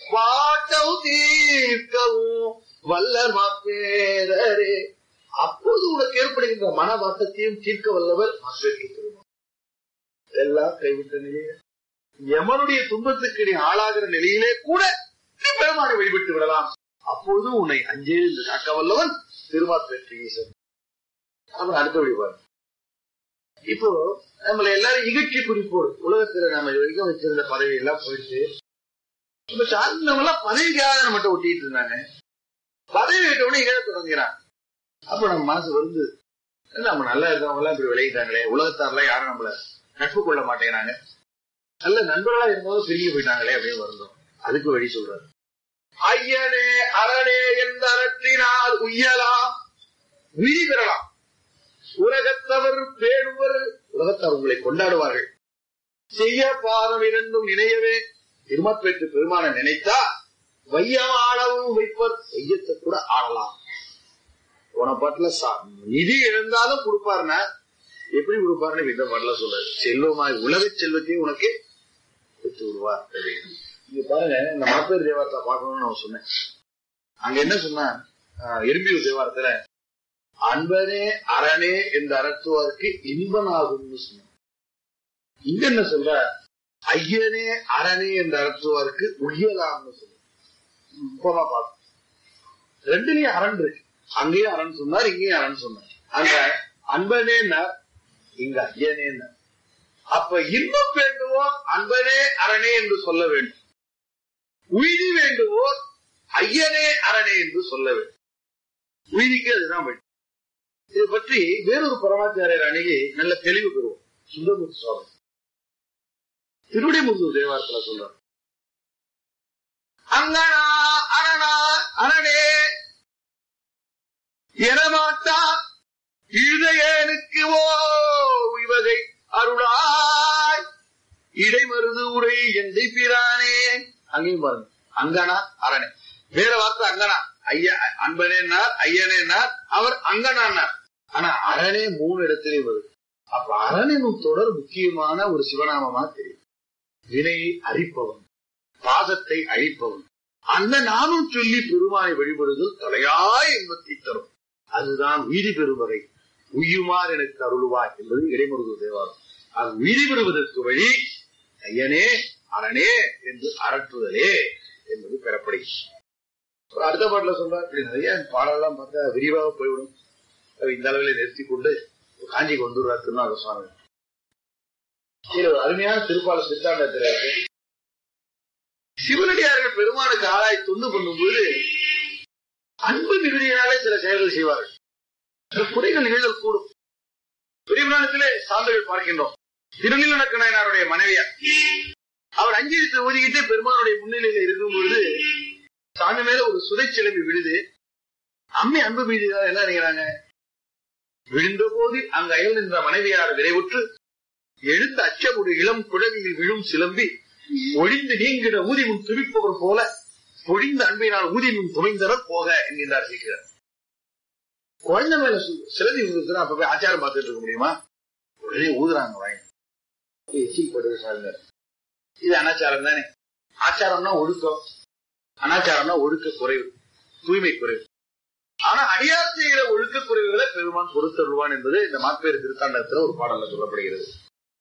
பாட்டவு தீர்க்கவும் வல்லர் மாப்பேரரே அப்போது உனக்கு ஏற்படுகின்ற மன வாட்டத்தையும் தீர்க்க வல்லவர் மாப்பேற்கு பெருமான் எல்லாம் கைவிட்ட நிலையில யமனுடைய துன்பத்துக்கு நீ ஆளாகிற நிலையிலே கூட நீ பெருமானை வழிபட்டு விடலாம் அப்போது உன்னை அஞ்சே என்று காக்க வல்லவன் திருமாப்பேற்று ஈசன் அப்புறம் அடுத்த வழிபாடு இப்போ நம்மள எல்லாரும் இகழ்ச்சி குறிப்போடு உலகத்துல நம்ம இது வரைக்கும் வச்சிருந்த பதவி எல்லாம் போயிட்டு இப்ப சார்ந்தவங்க எல்லாம் பதவிக்காக நம்மகிட்ட ஒட்டிட்டு இருந்தாங்க பதவி விட்டவனே இகழ தொடங்குறான் அப்ப நம்ம மனசு வந்து நம்ம நல்லா இருக்கவங்க எல்லாம் இப்படி விளையிட்டாங்களே உலகத்தாரெல்லாம் யாரும் நம்மள நட்பு கொள்ள மாட்டேங்கிறாங்க நல்ல நண்பர்களா இருந்தவங்க பிரிஞ்சு போயிட்டாங்களே அப்படின்னு வருந்தோம் அதுக்கு வழி சொல்றாரு ஐயனே அரணே என்ற அறத்தினால் உய்யலாம் உயிரி பெறலாம் உலகத்தவர் பேணுவர் உலகத்தவர் உங்களை கொண்டாடுவார்கள் செய்ய பாதம் இரண்டும் நினையவே திருமப்பெற்று பெருமான நினைத்தா வையம் ஆளவும் வைப்பர் செய்யத்தை கூட ஆடலாம் போன பாட்டுல சா- நிதி இழந்தாலும் கொடுப்பாருன்னா எப்படி கொடுப்பாருன்னு இந்த பாட்டுல சொல்றாரு செல்வமாய் உலக செல்வத்தையும் உனக்கு கொடுத்து விடுவார் அப்படின்னு. இங்க பாருங்க இந்த மாப்பேர் தேவாரத்தை பார்க்கணும்னு நான் சொன்னேன் அங்க என்ன சொன்னா ஆஹ், எறும்பியூர் தேவாரத்துல அன்பனே அரணே என்று அறத்துவாருக்கு இன்பனாகும்னு சொன்னார் இங்க என்ன சொல்ற ஐயனே அரணே என்று அறத்துவாருக்கு உயலாம்னு சொல்ற போமா பார்ப்போம் ரெண்டுலயும் அரண் இருக்கு அங்கேயும் அரண் சொன்னார் இங்கேயும் அரண் சொன்னார் அங்க அன்பனேன்னா இங்க ஐயனேன்னா அப்ப இன்பம் வேண்டுவோர் அன்பனே அரணே என்று சொல்ல வேண்டும் உயிரி வேண்டுவோர் ஐயனே அரணே என்று சொல்ல வேண்டும் உயிரிக்கு அதுதான் வழி இதை பற்றி வேறொரு பரமாச்சாரியர் அணுகி நல்ல தெளிவு பெறுவோம் சுந்தரமூர்த்தி சுவாமி திருவிடைமுருகு தேவாரத்துல சொல்றார் அங்கனா அரணா அரணே எனமாட்டா இருதயனுக்கு ஓ இவகை அருளாய் இடைமருது உரை எந்தை பிரானே அங்கேயும் பாருங்க அங்கனா அரணே வேற வார்த்தை அங்கனா ஐயா அன்பனேன்னார் ஐயனேன்னார் அவர் அங்கனான்னார் ஆனா அரணே மூணு இடத்திலே வருது அப்ப அரணினும் தொடர் முக்கியமான ஒரு சிவநாமமா தெரியும் வினையை அழிப்பவன் பாசத்தை அழிப்பவன் அந்த நாமும் சொல்லி பெருமானை வழிபடுதல் தலையாய் இன்பத்தை தரும் அதுதான் உயிரி பெறுவதை உய்யுமார் எனக்கு அருள்வாய் என்பது இடைமுருகு தேவாரம் அது உயிரி பெறுவதற்கு வழி ஐயனே அரணே என்று அரட்டுதலே என்பது பெறப்படை ஒரு அடுத்த பாட்டுல சொல்றா இப்படி நிறைய பாடலாம் பார்த்தா விரிவாக போய்விடும் அதை இந்த அளவில் நிறுத்தி கொண்டு காஞ்சிக்கு வந்துடுறார் திருநாக சுவாமி இதுல ஒரு அருமையான திருப்பால சித்தாண்டத்தில் இருக்கு சிவனடியார்கள் பெருமானுக்கு ஆளாய் தொண்டு பண்ணும்போது அன்பு மிகுதியினாலே சில செயல்கள் செய்வார்கள் சில குறைகள் நிகழ்தல் கூடும் பெரியபுராணத்திலே சான்றுகள் பார்க்கின்றோம் திருநிலனக்க நாயனாருடைய மனைவியார் அவர் அஞ்சலித்து ஊதிக்கிட்டு பெருமானுடைய முன்னிலையில இருக்கும் பொழுது சாமி மேல ஒரு சுதை சிலம்பி விழுது அம்மை அன்பு மீதியார் என்ன நினைக்கிறாங்க விழுந்த போது அங்கு அயல் நின்ற மனைவியார் விரைவுற்று எழுந்த அச்சமுடு இளம் குழவியில் விழும் சிலம்பி ஒழிந்து நீங்கிட ஊதிமுன் துடிப்பவர் போல பொழிந்த அன்பினால் ஊதிமுன் துமைந்தனர் போக என்கின்றார் சீக்கிரம் குழந்தை மேல சு- சிலந்தி விழுந்துச்சுன்னா அப்ப போய் ஆச்சாரம் பார்த்துட்டு இருக்க முடியுமா உடனே ஊதுறாங்க வாங்கி எச்சில் படுது சாருங்க இது அனாச்சாரம் தானே ஆச்சாரம்னா ஒழுக்கம் அனாச்சாரம்னா ஒழுக்க குறைவு தூய்மை குறைவு ஆனா அடியார் செய்கிற ஒழுக்க குறைவுகளை பெருமான் பொறுத்தருவான் என்பது இந்த மாப்பேறு திருத்தாண்டத்துல ஒரு பாடல்ல சொல்லப்படுகிறது